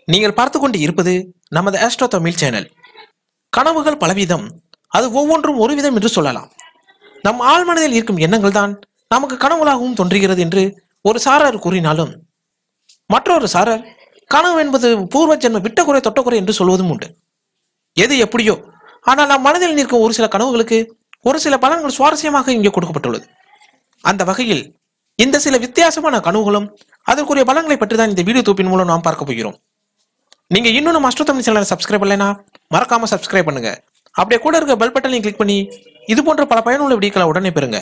நீங்கள் பார்த்து கொண்டு இருப்பது நமது ஆஸ்ட்ரோ தமிழ் சேனல் கனவுகள் பலவிதம் அது ஒவ்வொன்றும் ஒரு விதம் என்று சொல்லலாம் நம் ஆழ்மனதில் இருக்கும் எண்ணங்கள் தான் நமக்கு கனவுகளாகவும் தோன்றுகிறது என்று ஒரு சாரர் கூறினாலும் மற்றொரு சாரர் கனவு என்பது பூர்வ ஜென்ம விட்டக்குறை தொட்டக்குறை என்று சொல்வதும் உண்டு எது எப்படியோ ஆனால் நம் மனதில் நிற்கும் ஒரு சில கனவுகளுக்கு ஒரு சில பலன்கள் சுவாரஸ்யமாக இங்கே கொடுக்கப்பட்டுள்ளது அந்த வகையில் இந்த சில வித்தியாசமான கனவுகளும் அதற்குரிய பலன்களை பற்றி தான் இந்த வீடியோ தொப்பின் மூலம் நாம் பார்க்க போகிறோம் நீங்க இன்னும் நம்ம அஷ்டோத்தமி சேனலை சப்ஸ்கிரைப் பண்ணலைன்னா மறக்காம சப்ஸ்கிரைப் பண்ணுங்க அப்படியே கூட இருக்க பெல் பட்டனையும் கிளிக் பண்ணி இது போன்ற பல பயனுள்ள வீடியோக்களை உடனே பெறுங்க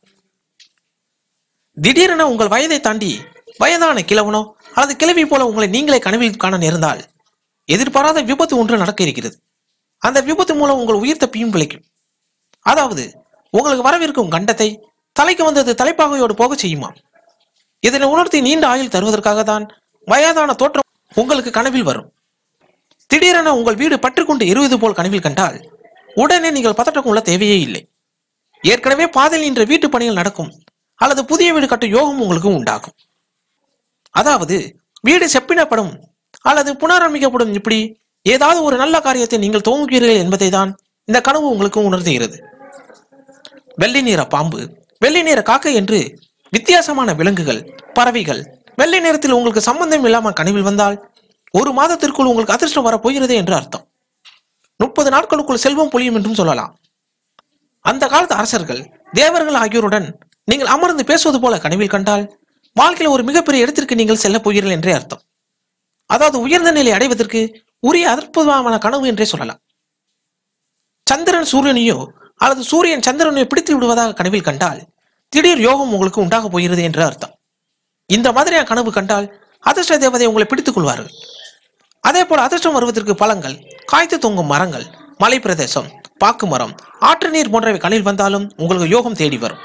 திடீரென உங்கள் வயதை தாண்டி வயதான கிழவனோ அல்லது கிழவி போல உங்களை நீங்களே கனவில் காண நேர்ந்தால் எதிர்பாராத விபத்து ஒன்று நடக்க இருக்கிறது அந்த விபத்து மூலம் உங்கள் உயிர் தப்பியும் பிழைக்கும் அதாவது உங்களுக்கு வரவிருக்கும் கண்டத்தை தலைக்கு வந்தது தலைப்பாகையோடு போக செய்யுமா இதனை உணர்த்தி நீண்ட ஆயுள் தருவதற்காக தான் வயதான தோற்றம் உங்களுக்கு கனவில் வரும் திடீரென உங்கள் வீடு பற்றுக்கொண்டு எருவது போல் கனவில் கண்டால் உடனே நீங்கள் பதட்டம் கொள்ள தேவையே இல்லை ஏற்கனவே பாதையில் நின்ற வீட்டு பணிகள் நடக்கும் அல்லது புதிய வீடு கட்டும் யோகம் உங்களுக்கு உண்டாகும் அதாவது வீடு செப்பினப்படும் அல்லது புனரமைக்கப்படும் இப்படி ஏதாவது ஒரு நல்ல காரியத்தை நீங்கள் துவங்குவீர்கள் என்பதை தான் இந்த கனவு உங்களுக்கு உணர்த்துகிறது வெள்ளை நிற பாம்பு வெள்ளை நிற காக்கை என்று வித்தியாசமான விலங்குகள் பறவைகள் வெள்ளை நிறத்தில் உங்களுக்கு சம்பந்தம் இல்லாமல் கனவில் வந்தால் ஒரு மாதத்திற்குள் உங்களுக்கு அதிர்ஷ்டம் வரப்போகிறது என்று அர்த்தம் முப்பது நாட்களுக்குள் செல்வம் பொழியும் என்றும் சொல்லலாம் அந்த காலத்து அரசர்கள் தேவர்கள் ஆகியோருடன் நீங்கள் அமர்ந்து பேசுவது போல கனவில் கண்டால் வாழ்க்கையில் ஒரு மிகப்பெரிய இடத்திற்கு நீங்கள் செல்லப் போகிறீர்கள் என்றே அர்த்தம் அதாவது உயர்ந்த நிலை அடைவதற்கு உரிய அற்புதமான கனவு என்றே சொல்லலாம் சந்திரன் சூரியனையோ அல்லது சூரியன் சந்திரனையோ பிடித்து விடுவதாக கனவில் கண்டால் திடீர் யோகம் உங்களுக்கு உண்டாக போகிறது என்று அர்த்தம் இந்த மாதிரியான கனவு கண்டால் அதிர்ஷ்ட தேவதை உங்களை பிடித்துக் கொள்வார்கள் அதே போல அதிர்ஷ்டம் வருவதற்கு பழங்கள் காய்த்து தொங்கும் மரங்கள் மலை பிரதேசம் பாக்கு மரம் ஆற்று நீர் போன்றவை கண்ணில் வந்தாலும் உங்களுக்கு யோகம் தேடி வரும்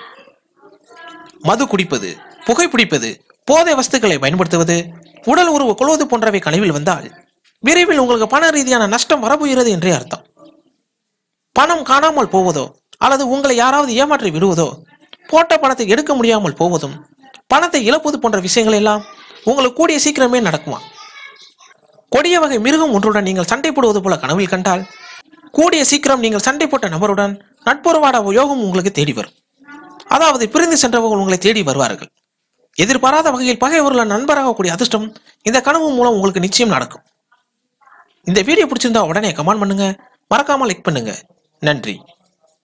மது குடிப்பது புகைப்பிடிப்பது போதை வஸ்துக்களை பயன்படுத்துவது உடல் உருவ கொள்வது போன்றவை கனவில் வந்தால் விரைவில் உங்களுக்கு பண ரீதியான நஷ்டம் வரப்போகிறது என்றே அர்த்தம் பணம் காணாமல் போவதோ அல்லது உங்களை யாராவது ஏமாற்றி விடுவதோ போட்ட பணத்தை எடுக்க முடியாமல் போவதும் பணத்தை இழப்பது போன்ற விஷயங்கள் எல்லாம் உங்களுக்கு கூடிய சீக்கிரமே நடக்குமா கொடிய வகை மிருகம் ஒன்றுடன் நீங்கள் சண்டை போடுவது போல கனவில் கண்டால் கூடிய சீக்கிரம் நீங்கள் சண்டை போட்ட நபருடன் நட்புறவாட யோகம் உங்களுக்கு தேடி வரும் அதாவது பிரிந்து சென்றவர்கள் உங்களை தேடி வருவார்கள் எதிர்பாராத வகையில் பகைவர்கள் நண்பராகக்கூடிய அதிர்ஷ்டம் இந்த கனவு மூலம் உங்களுக்கு நிச்சயம் நடக்கும் இந்த வீடியோ பிடிச்சிருந்தா உடனே கமெண்ட் பண்ணுங்க மறக்காம லைக் பண்ணுங்க நன்றி